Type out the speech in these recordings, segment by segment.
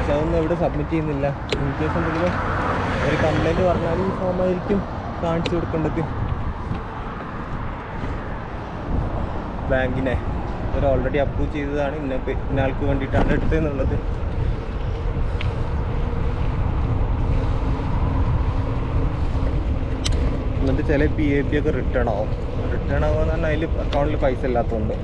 പക്ഷെ അതൊന്നും ഇവിടെ സബ്മിറ്റ് ചെയ്യുന്നില്ല ഇൻ കേസ് എന്തെങ്കിലും ഒരു കംപ്ലൈൻറ്റ് പറഞ്ഞാൽ ഈ ഫോമായിരിക്കും കാണിച്ചു കൊടുക്കേണ്ടത് ബാങ്കിനെ അവർ ഓൾറെഡി അപ്രൂവ് ചെയ്തതാണ് ഇന്ന പേ- ഇന്ന ആൾക്ക് വേണ്ടിയിട്ടാണ് എടുത്തതെന്നുള്ളത് എന്നിട്ട് ചില പി എ പി ഒക്കെ റിട്ടേൺ ആവും റിട്ടേൺ ആവുക എന്ന് പറഞ്ഞാൽ അതിൽ അക്കൗണ്ടിൽ പൈസ ഇല്ലാത്തതുകൊണ്ട്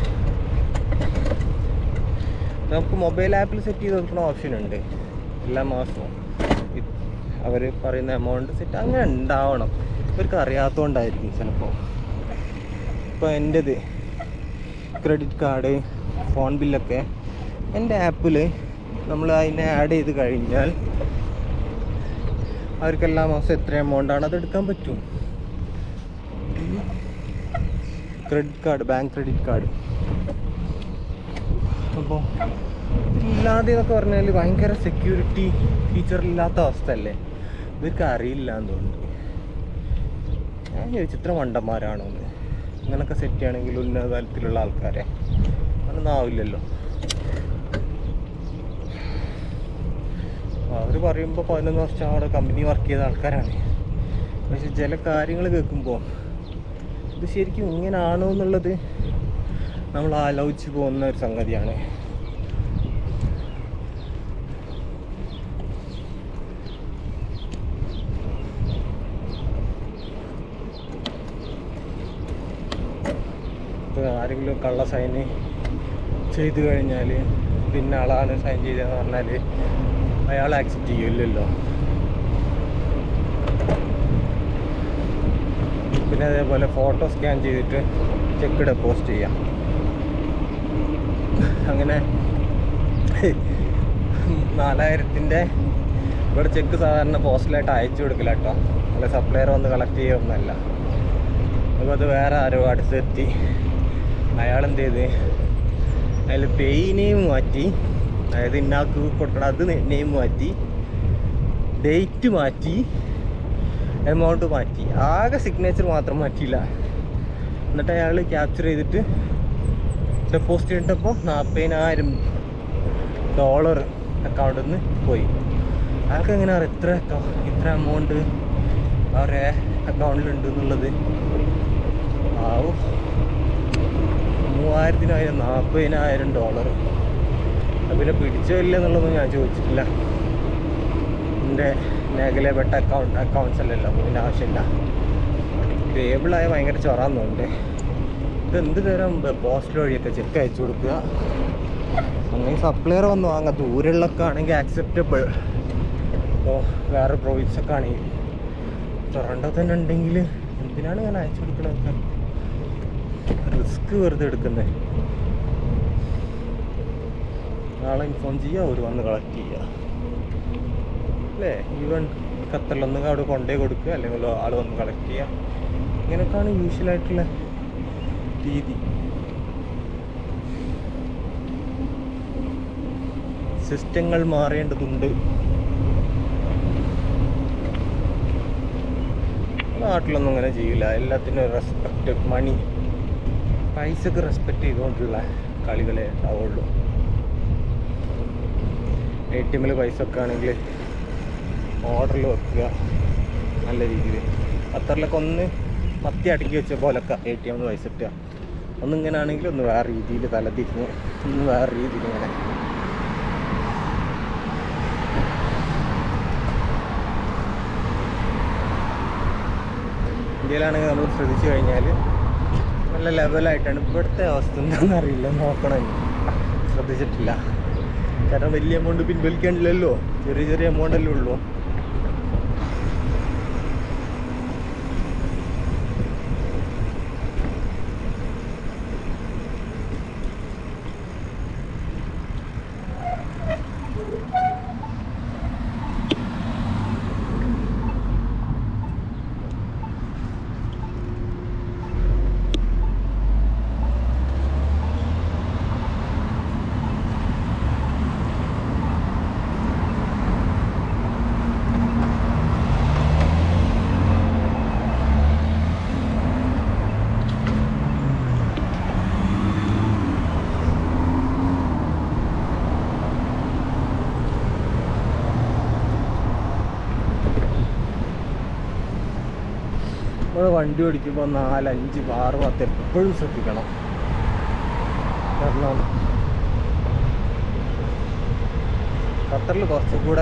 നമുക്ക് മൊബൈൽ ആപ്പിൽ സെറ്റ് ചെയ്ത് കൊടുക്കുന്ന ഓപ്ഷൻ ഉണ്ട് എല്ലാ മാസവും അവർ പറയുന്ന എമൗണ്ട് സെറ്റ് അങ്ങനെ ഉണ്ടാവണം ഇവർക്ക് അറിയാത്തതുകൊണ്ടായിരിക്കും ചിലപ്പോൾ ഇപ്പോൾ എൻ്റെത് ക്രെഡിറ്റ് കാർഡ് ഫോൺ ബില്ലൊക്കെ എൻ്റെ ആപ്പിൽ നമ്മൾ അതിനെ ആഡ് ചെയ്ത് കഴിഞ്ഞാൽ അവർക്ക് എല്ലാ മാസം എത്ര എമൗണ്ട് ആണ് അത് എടുക്കാൻ പറ്റും credit card bank credit card അപ്പോൾ ഇല്ലാതെ എന്നൊക്കെ പറഞ്ഞാൽ ഭയങ്കര സെക്യൂരിറ്റി ഫീച്ചർ ഇല്ലാത്ത അവസ്ഥ അല്ലേ ഇവർക്ക് അറിയില്ല എന്ന് തോന്നുന്നു ഞാൻ ചോദിച്ചു ഇത്ര മണ്ടന്മാരാണോ എന്ന് ഇങ്ങനൊക്കെ സെറ്റ് ചെയ്യണമെങ്കിൽ ഉന്നത തലത്തിലുള്ള ആൾക്കാരെ അതൊന്നും ആവില്ലല്ലോ അവർ പറയുമ്പോൾ പതിനൊന്ന് വർഷം അവിടെ കമ്പനി വർക്ക് ചെയ്ത ആൾക്കാരാണ് പക്ഷെ ചില കാര്യങ്ങൾ കേൾക്കുമ്പോൾ ഇത് ശരിക്കും ഇങ്ങനാണോ എന്നുള്ളത് നമ്മൾ ആലോചിച്ച് പോകുന്ന ഒരു സംഗതിയാണ് ഇത് ആരെങ്കിലും കള്ള സൈന് ചെയ്തു കഴിഞ്ഞാൽ പിന്നെ ആളാണ് സൈൻ ചെയ്തതെന്ന് പറഞ്ഞാൽ അയാൾ ആക്സെപ്റ്റ് ചെയ്യില്ലല്ലോ പിന്നെ അതേപോലെ ഫോട്ടോ സ്കാൻ ചെയ്തിട്ട് ചെക്ക് ഡെപ്പോസിറ്റ് ചെയ്യാം അങ്ങനെ നാലായിരത്തിൻ്റെ ഇവിടെ ചെക്ക് സാധാരണ പോസ്റ്റലായിട്ട് അയച്ചു കൊടുക്കില്ല കേട്ടോ അല്ല സപ്ലയർ വന്ന് കളക്ട് ചെയ്യുന്നതല്ല അപ്പോൾ അത് വേറെ ആരോ അടുത്തെത്തി അയാൾ എന്ത് ചെയ്ത് അതിൽ പേയ് നെയിം മാറ്റി അതായത് ഇന്നാൾക്ക് കൊടുക്കണം അത് നെയിം മാറ്റി ഡേറ്റ് മാറ്റി എമൗണ്ട് മാറ്റി ആകെ സിഗ്നേച്ചർ മാത്രം മാറ്റിയില്ല എന്നിട്ട് അയാൾ ക്യാപ്ചർ ചെയ്തിട്ട് ഡെപ്പോസിറ്റ് ചെയ്തിട്ടപ്പോൾ നാൽപ്പതിനായിരം ഡോളർ അക്കൗണ്ടിൽ നിന്ന് പോയി അയാൾക്ക് എങ്ങനെ അറിയാം ഇത്ര account- ഇത്ര എമൗണ്ട് അവരുടെ അക്കൗണ്ടിലുണ്ട് എന്നുള്ളത് ആവും മൂവായിരത്തിനായിരം നാൽപ്പതിനായിരം ഡോളർ പിന്നെ പിടിച്ചോ ഇല്ല എന്നുള്ളതൊന്നും ഞാൻ ചോദിച്ചിട്ടില്ല എൻ്റെ മേഖലയിൽപ്പെട്ട അക്കൗണ്ട് അക്കൗണ്ട്സ് അല്ലല്ലോ അപ്പോൾ പിന്നെ ആവശ്യമില്ല ടേബിളായ ഭയങ്കര ചൊറാന്ന് തോന്നുന്നുണ്ട് ഇത് എന്ത് തരം പോസ്റ്റ് വഴിയൊക്കെ ചെക്ക് അയച്ചു കൊടുക്കുക അങ്ങനെ സപ്ലയർ വന്ന് വാങ്ങാം ദൂരമുള്ളൊക്കെ ആണെങ്കിൽ ആക്സെപ്റ്റബിൾ അപ്പോൾ വേറെ പ്രൊവിൻസ് ഒക്കെ ആണെങ്കിൽ ടൊറൻഡോ തന്നെ ഉണ്ടെങ്കിൽ എന്തിനാണ് ഞാൻ അയച്ചു കൊടുക്കണതൊക്കെ റിസ്ക് വെറുതെ എടുക്കുന്നത് നാളെ ഇൻഫോം ചെയ്യുക അവർ വന്ന് കളക്ട് ചെയ്യുക അല്ലേ ഈവൻ ഖത്തറിലൊന്ന് അവിടെ കൊണ്ടേ കൊടുക്കുക അല്ലെങ്കിൽ ആൾ വന്ന് കളക്ട് ചെയ്യുക ഇങ്ങനെയൊക്കെയാണ് യൂഷ്വലായിട്ടുള്ള രീതി സിസ്റ്റങ്ങൾ മാറേണ്ടതുണ്ട് നാട്ടിലൊന്നും അങ്ങനെ ചെയ്യില്ല എല്ലാത്തിനും റെസ്പെക്റ്റ് മണി പൈസക്ക് റെസ്പെക്റ്റ് ചെയ്തുകൊണ്ടുള്ള കളികളെ ഉണ്ടാവുള്ളൂ എ ടി എമ്മിൽ പൈസ ഒക്കെ ആണെങ്കിൽ ഓർഡറിൽ വെക്കുക നല്ല രീതിയിൽ ഖത്തറിലൊക്കെ ഒന്ന് മത്തി അടുക്കി വെച്ച പോലൊക്കെ എ ടി എമ്മിൽ പൈസ ഇട്ടുക ഒന്നിങ്ങനെ ആണെങ്കിൽ ഒന്ന് വേറെ രീതിയിൽ തലതിരിഞ്ഞ് ഒന്ന് വേറെ രീതിയിൽ ഇങ്ങനെ ഇന്ത്യയിലാണെങ്കിൽ നമ്മൾ ശ്രദ്ധിച്ചു കഴിഞ്ഞാൽ നല്ല ലെവലായിട്ടാണ് ഇവിടുത്തെ അവസ്ഥ എന്താണെന്ന് അറിയില്ല നോക്കണം ഇനി. ശ്രദ്ധിച്ചിട്ടില്ല കാരണം വലിയ എമൗണ്ട് പിൻവലിക്കാനില്ലല്ലോ ചെറിയ ചെറിയ എമൗണ്ട് അല്ലേ ഉള്ളൂ നമ്മൾ വണ്ടി ഓടിക്കുമ്പോൾ നാലഞ്ച് ആറ് പത്ത് എപ്പോഴും ശ്രദ്ധിക്കണം കാരണം ഖത്തറിൽ കുറച്ചും കൂടെ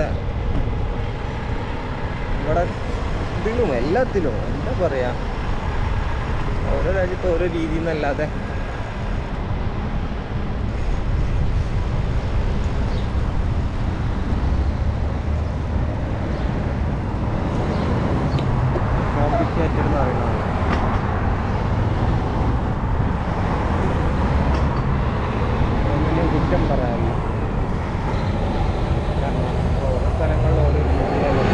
ഇവിടെ ഇതിലും എല്ലാത്തിലും എന്താ പറയാ ഓരോ രാജ്യത്ത് ഓരോ രീതി എന്നല്ലാതെ കോംപ്ലിക്കേറ്റഡ് എന്ന് പറയുന്നത് ഒന്നിനും കുറ്റം പറയാനില്ല കാരണം ഓരോ സ്ഥലങ്ങളിൽ ഓരോ രീതിയിലുള്ള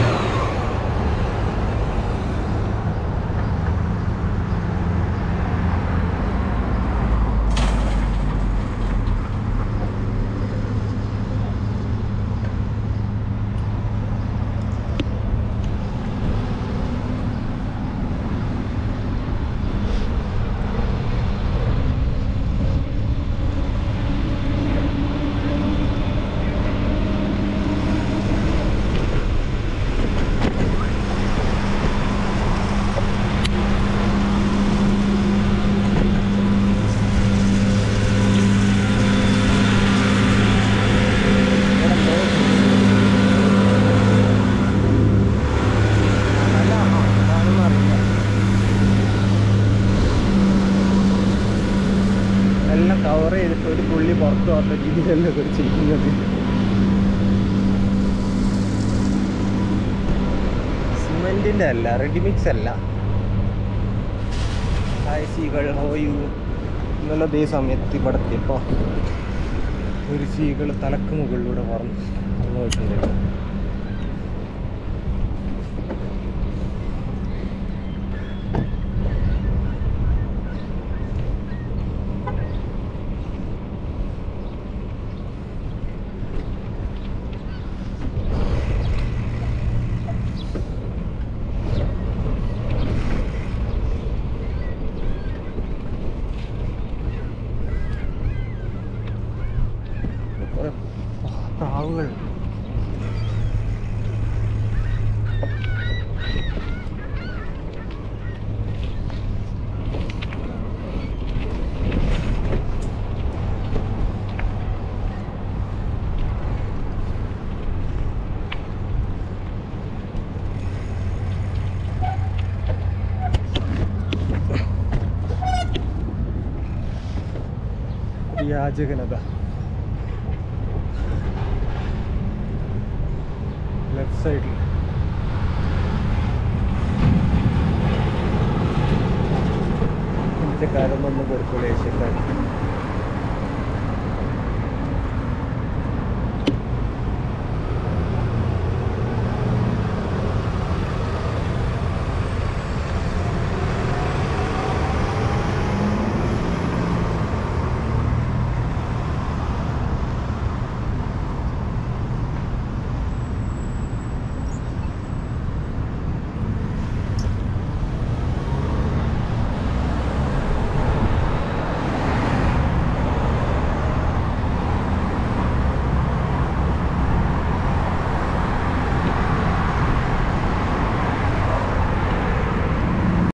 അല്ല, ആ, അതാണെന്ന് അറിയില്ല. എല്ലാം കവർ ചെയ്തിട്ട് ഒരു പുള്ളി പുറത്ത് വന്ന രീതിയിലല്ല ഇവർ ചെയ്യുന്നത് സിമെന്റിന്റെ അല്ല റെഡിമിക്സ് അല്ല ഹായ് സീകൾ ഹോയു ഇന്നലെ അതേ സമയത്ത് ഇവിടെ എത്തിയപ്പോൾ ഒരു സീകൾ തലക്ക് മുകളിലൂടെ പറന്ന് പറന്ന് പോയിട്ടുണ്ടായിരുന്നു കുറെ പ്രാവുകൾ യാചകനത ലെഫ്റ്റ് സൈഡിൽ ഇന്ത്യക്കാരൊന്നും കൊടുക്കൂല ഏഷ്യക്കാർ